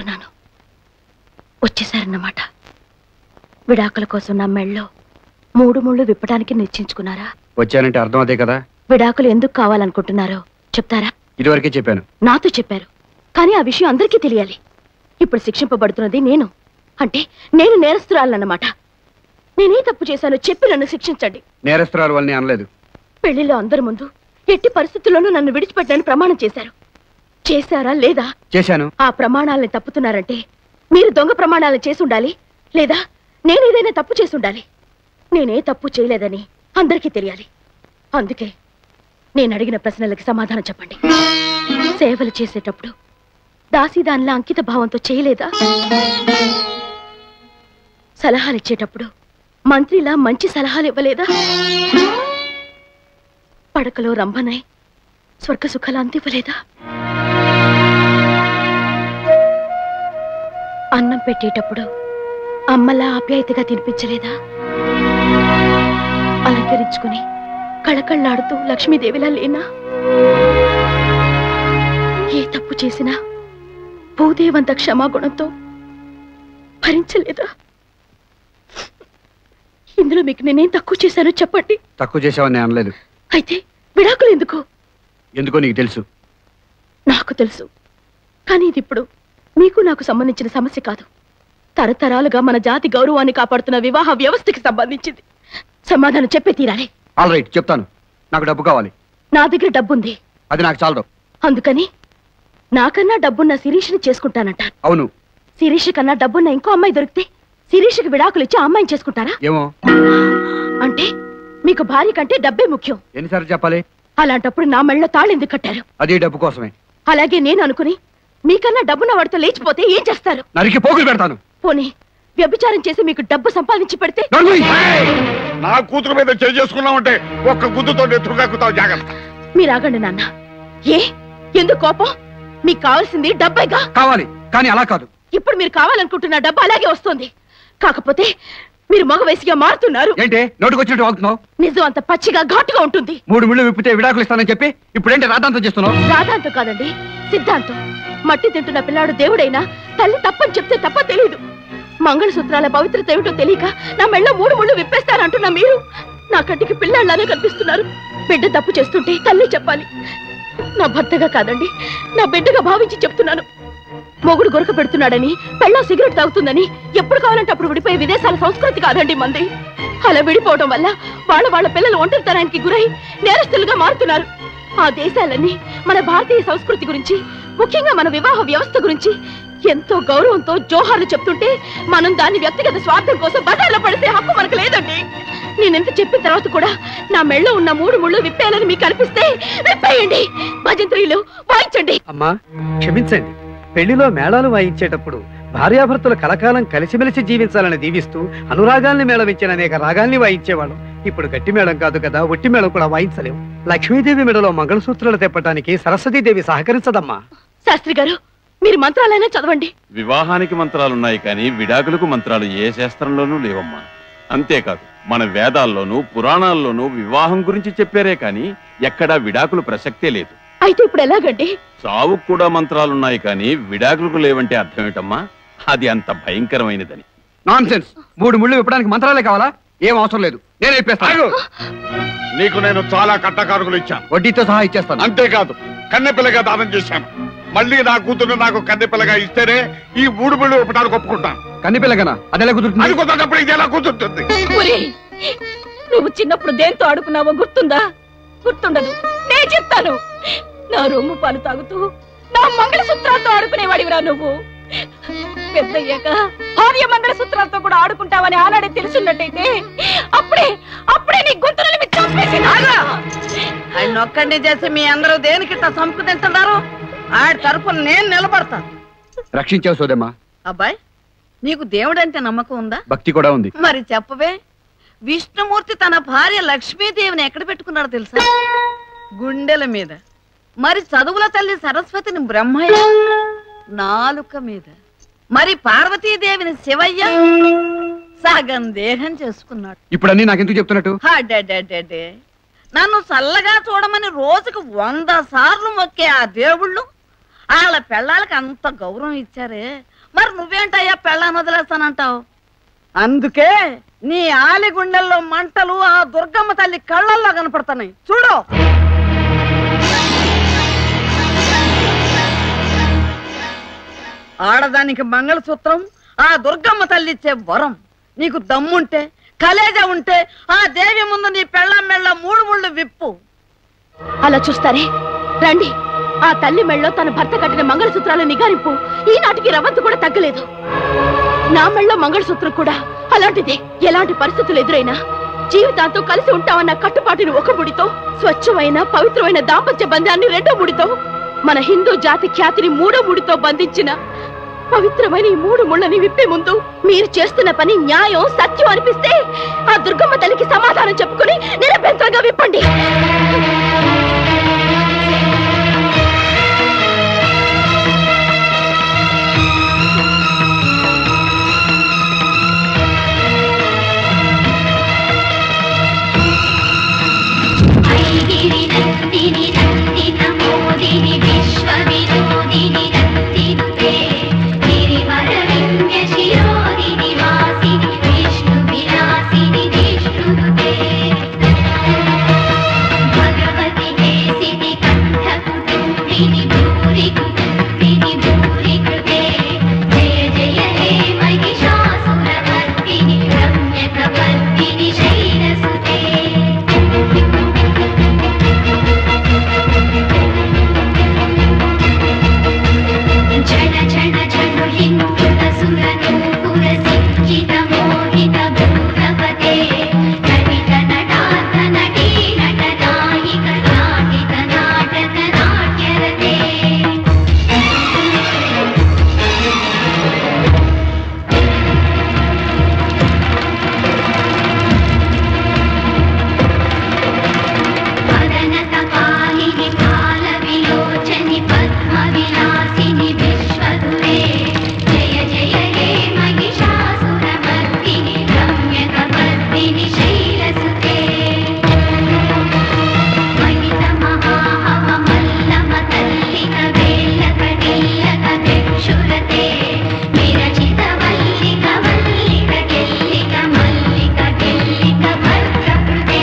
వస్తున్నాను వచ్చేసారన్నమాట విడాకుల కోసం నా మెళ్ళో మూడు ముళ్ళు విప్పడానికి నిశ్చయించుకున్నారా వచ్చానంటే అర్థం అదే కదా విడాకులు ఎందుకు కావాలనుకుంటున్నారో చెప్తారా ఇదివరకే చెప్పాను నాతో చెప్పారు కానీ ఆ విషయం అందరికీ తెలియాలి ఇప్పుడు శిక్షింపబడుతున్నది నేను అంటే నేను నేరస్తురాలన్నమాట నేనే తప్పు చేశానో చెప్పి నన్ను శిక్షించండి నేరస్తురాలు వాళ్ళని అనలేదు పెళ్లిలో అందరి ముందు ఎట్టి పరిస్థితుల్లోనూ నన్ను విడిచిపెట్టని ప్రమాణం చేశారు చేశారా లేదా చేశాను ఆ ప్రమాణాలను తప్పుతున్నారంటే మీరు దొంగ ప్రమాణాలను చేసి ఉండాలి లేదా నేనేదైనా తప్పు చేసి ఉండాలి నేనే తప్పు చేయలేదని అందరికీ తెలియాలి అందుకే నేను అడిగిన ప్రశ్నలకి సమాధానం చెప్పండి సేవలు చేసేటప్పుడు దాసీదానిలా అంకిత భావంతో చేయలేదా సలహాలు ఇచ్చేటప్పుడు మంత్రిలా మంచి సలహాలు ఇవ్వలేదా పడకలో రంభనై స్వర్గ సుఖాలు అందివ్వలేదా అన్నం పెట్టేటప్పుడు అమ్మలా ఆప్యాయతగా తినిపించలేదా అలంకరించుకుని కళకళ్ళాడుతూ లక్ష్మీదేవిలా లేనా ఏ తప్పు చేసినా భూదేవంత క్షమాగుణంతో భరించలేదా ఇందులో మీకు నేనేం తక్కువ చేశానో చెప్పండి తక్కువ చేసావని నేను అనలేదు అయితే విడాకులు ఎందుకు ఎందుకో నీకు తెలుసు నాకు తెలుసు కానీ ఇది ఇప్పుడు మీకు నాకు సంబంధించిన సమస్య కాదు తరతరాలుగా మన జాతి గౌరవాన్ని కాపాడుతున్న వివాహ వ్యవస్థకి సంబంధించింది సమాధానం చెప్పే తీరాలి ఆల్ రైట్ చెప్తాను నాకు డబ్బు కావాలి నా దగ్గర డబ్బుంది అది నాకు చాలదు అందుకని నాకన్నా డబ్బున్న శిరీష్ని చేసుకుంటానంట అవును శిరీష్ కన్నా డబ్బున్న ఇంకో అమ్మాయి దొరికితే శిరీష్కి విడాకులు ఇచ్చి ఆ అమ్మాయిని చేసుకుంటారా ఏమో అంటే మీకు భార్య కంటే డబ్బే ముఖ్యం ఎన్నిసార్లు చెప్పాలి అలాంటప్పుడు నా మెళ్ళ తాళెందుకు ఎందుకు కట్టారు అది డబ్బు కోసమే అలాగే నేను అనుకుని మీకన్నా డబ్బున్న వాడితో లేచిపోతే ఏం చేస్తారు నరికి పోగులు పెడతాను పోనీ వ్యభిచారం చేసి మీకు డబ్బు సంపాదించి పెడితే నా కూతురు మీద చేయి చేసుకున్నామంటే ఒక్క గుద్దుతో నెత్తురుగాకుతావు జాగ్రత్త మీరు ఆగండి నాన్న ఏ ఎందుకు కోపం మీకు కావాల్సింది డబ్బేగా కావాలి కానీ అలా కాదు ఇప్పుడు మీరు కావాలనుకుంటున్న డబ్బు అలాగే వస్తుంది కాకపోతే మీరు మగ వయసుగా మారుతున్నారు ఏంటి నోటికి వచ్చినట్టు వాగుతున్నావు నిజం అంత పచ్చిగా ఘాటుగా ఉంటుంది మూడు ముళ్ళు విప్పితే విడాకులు ఇస్తానని చెప్పి ఇప్పుడేంటి రాతాంతం చేస్తున్నావు రాధాంతం కాదండి సిద్ధాంతం మట్టి తింటున్న పిల్లాడు దేవుడైనా తల్లి తప్పని చెప్తే తప్ప తెలియదు మంగళసూత్రాల పవిత్రత ఏమిటో తెలియక నా మెళ్ళ మూడు ముళ్ళు విప్పేస్తారంటున్న మీరు నా కంటికి పిల్లాళ్ళనే కనిపిస్తున్నారు బిడ్డ తప్పు చేస్తుంటే తల్లి చెప్పాలి నా భర్తగా కాదండి నా బిడ్డగా భావించి చెప్తున్నాను మొగుడు గొరక పెడుతున్నాడని పెళ్ళం సిగరెట్ తాగుతుందని ఎప్పుడు కావాలంటే అప్పుడు విడిపోయే విదేశాల సంస్కృతి కాదండి మంది అలా విడిపోవడం వల్ల వాళ్ళ వాళ్ళ పిల్లలు ఒంటరితనానికి గురై నేరస్తులుగా మారుతున్నారు ఆ దేశాలన్నీ మన భారతీయ సంస్కృతి గురించి ముఖ్యంగా మన వివాహ వ్యవస్థ గురించి ఎంతో గౌరవంతో జోహార్లు చెప్తుంటే మనం దాన్ని వ్యక్తిగత స్వార్థం కోసం బజార్లో పడితే హక్కు మనకు లేదండి నేనెంత చెప్పిన తర్వాత కూడా నా మెళ్ళో ఉన్న మూడు ముళ్ళు విప్పేయాలని మీకు అనిపిస్తే విప్పేయండి భజంత్రీలు వాయించండి అమ్మా క్షమించండి పెళ్లిలో మేళాలు వాయించేటప్పుడు భార్యాభర్తలు కలకాలం కలిసిమెలిసి జీవించాలని దీవిస్తూ అనురాగాల్ని మేళవించిన అనేక రాగాల్ని వాయించేవాళ్ళం ఇప్పుడు గట్టి మేళం కాదు కదా ఒట్టి మేళం కూడా వాయించలేం లక్ష్మీదేవి మెడలో మంగళసూత్రాలు తెప్పటానికి సరస్వతీదేవి సహకరించదమ్మా శాస్త్రి గారు మీరు మంత్రాలైనా చదవండి వివాహానికి మంత్రాలున్నాయి కానీ విడాకులకు మంత్రాలు ఏ శాస్త్రంలోనూ లేవమ్మా అంతేకాదు మన వేదాల్లోనూ పురాణాల్లోనూ వివాహం గురించి చెప్పారే కానీ ఎక్కడా విడాకులు ప్రసక్తే లేదు అయితే ఇప్పుడు ఎలాగండి చావుకు కూడా మంత్రాలున్నాయి కానీ విడాకులకు లేవంటే అర్థం ఏంటమ్మా అది అంత భయంకరమైనదని నాన్ సెన్స్ మూడు ముళ్ళు విప్పడానికి మంత్రాలే కావాలా ఏం అవసరం లేదు నేను ఇప్పేస్తాను నీకు నేను చాలా కట్టకారుకులు ఇచ్చాను వడ్డీతో సహా ఇచ్చేస్తాను అంతేకాదు కన్నెపిల్లగా దానం చేశాను మళ్ళీ నా కూతురు నాకు కన్నెపిల్లగా ఇస్తేనే ఈ మూడు బిళ్ళు ఇప్పడానికి ఒప్పుకుంటాను కన్నిపిల్లగనా అది ఎలా కుదురుతుంది అది కుదరనప్పుడు ఇది ఎలా కుదురుతుంది ఒరేయ్, నువ్వు చిన్నప్పుడు దేంతో ఆడుకున్నావో గుర్తుందా గుర్తుండదు నేను చెప్తాను నా రొమ్ము పాలు తాగుతూ నా మంగళసూత్రాలతో ఆడుకునేవాడివిరా నువ్వు పెద్దయ్యాక భార్య మంగళసూత్రాలతో కూడా ఆడుకుంటావని ఆనాడే తెలుసున్నట్టయితే అప్పుడే అప్పుడే నీ గొంతులను ఆయన ఒక్కడిని చేసి మీ అందరూ దేనికి ఇట్లా సంపు తింటున్నారు ఆడి తరపున నేను నిలబడతాను రక్షించావు సోదమ్మా అబ్బాయి నీకు దేవుడంటే నమ్మకం ఉందా భక్తి కూడా ఉంది మరి చెప్పవే విష్ణుమూర్తి తన భార్య లక్ష్మీదేవిని ఎక్కడ పెట్టుకున్నాడో తెలుసా గుండెల మీద మరి చదువుల తల్లి సరస్వతిని బ్రహ్మయ్య నాలుక మీద మరి పార్వతీదేవిని శివయ్య సగం దేహం చేసుకున్నాడు ఇప్పుడు అన్ని నాకెందుకు చెప్తున్నట్టు అడ్డడ్డడ్డడ్డే. నన్ను చల్లగా చూడమని రోజుకు వంద సార్లు మొక్కే ఆ దేవుళ్ళు వాళ్ళ పెళ్ళాలకి అంత గౌరవం ఇచ్చారే మరి నువ్వేంటయ్యా పెళ్ళాన్ని వదిలేస్తానంటావు అందుకే నీ ఆలి గుండెల్లో మంటలు ఆ దుర్గమ్మ తల్లి కళ్ళల్లో కనపడుతున్నాయి చూడు ఆడదానికి మంగళసూత్రం ఆ దుర్గమ్మ తల్లి ఇచ్చే వరం నీకు దమ్ముంటే కలేజ ఉంటే ఆ దేవి ముందు నీ పెళ్ళం మెళ్ళ మూడు ముళ్ళు విప్పు అలా చూస్తారే రండి ఆ తల్లి మెళ్ళో తన భర్త కట్టిన మంగళసూత్రాల నిగారింపు ఈనాటికి రవంతు కూడా తగ్గలేదు నా మెళ్ళో మంగళసూత్రం కూడా అలాంటిదే ఎలాంటి పరిస్థితులు ఎదురైనా జీవితాంతో కలిసి ఉంటామన్న కట్టుబాటుని ఒక ముడితో స్వచ్ఛమైన పవిత్రమైన దాంపత్య బంధాన్ని రెండో ముడితో మన హిందూ జాతి ఖ్యాతిని మూడో ముడితో బంధించిన పవిత్రమైన ఈ మూడు ముళ్ళని విప్పే ముందు మీరు చేస్తున్న పని న్యాయం సత్యం అనిపిస్తే ఆ దుర్గమ్మ తల్లికి సమాధానం చెప్పుకుని నిరభ్యంతరంగా విప్పండి ఐగిరి నందిని నందిత మోదిని విశ్వవినోదిని నందినుతే గిరివరవిన్య శిరోదిని వాసిని విష్ణు విలాసిని విష్ణునుతే భగవతి హేసిని కంఠ కుటుంబిని భూరి కుటుంబిని భూరి కృతే జయ జయ హే మహిషాసురవర్తిని రమ్యకవర్తిని శైలసుతే జన జన జను హిందుత సురనూపుర సిక్కిత మోహిత భూతపతే నటిత నటాత నటీ నట నాయిక నాటిత నాటక నాట్యరతే పదనతపాలిని కాలవిలోచని పద్మవిలాసిని విశ్వదురే జయ జయ హే మహిషాసురమర్దిని రమ్యకపర్దిని శైలసుతే మహిత మహాహవ మల్లమ తల్లిక వేల్లక గిల్లక భిక్షురతే విరచిత వల్లిక వల్లిక గిల్లిక మల్లిక గిల్లిక భద్రకృతే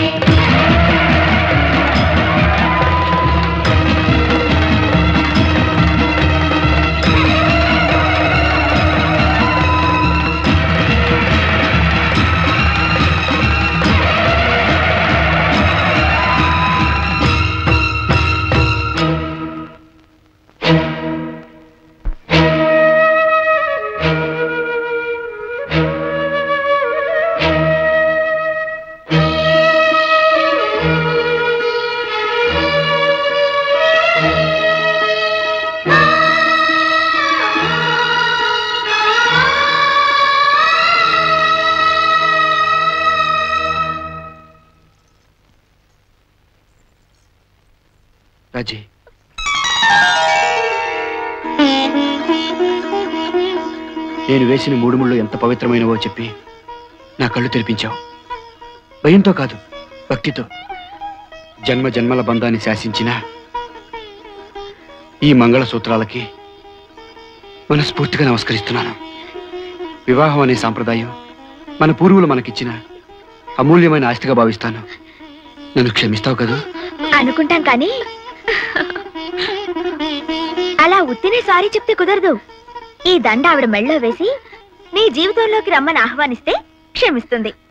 రాజీ నేను వేసిన మూడు ముళ్ళు ఎంత పవిత్రమైనవో చెప్పి నా కళ్ళు తెరిపించావు భయంతో కాదు భక్తితో జన్మ జన్మల బంధాన్ని శాసించిన ఈ మంగళ సూత్రాలకి మనస్ఫూర్తిగా నమస్కరిస్తున్నాను వివాహం అనే సాంప్రదాయం మన పూర్వులు మనకిచ్చిన అమూల్యమైన ఆస్తిగా భావిస్తాను నన్ను క్షమిస్తావు కదూ అనుకుంటాం కానీ అలా ఉత్తినే సారీ చెప్తే కుదరదు ఈ దండ ఆవిడ మెళ్ళో వేసి నీ జీవితంలోకి రమ్మని ఆహ్వానిస్తే క్షమిస్తుంది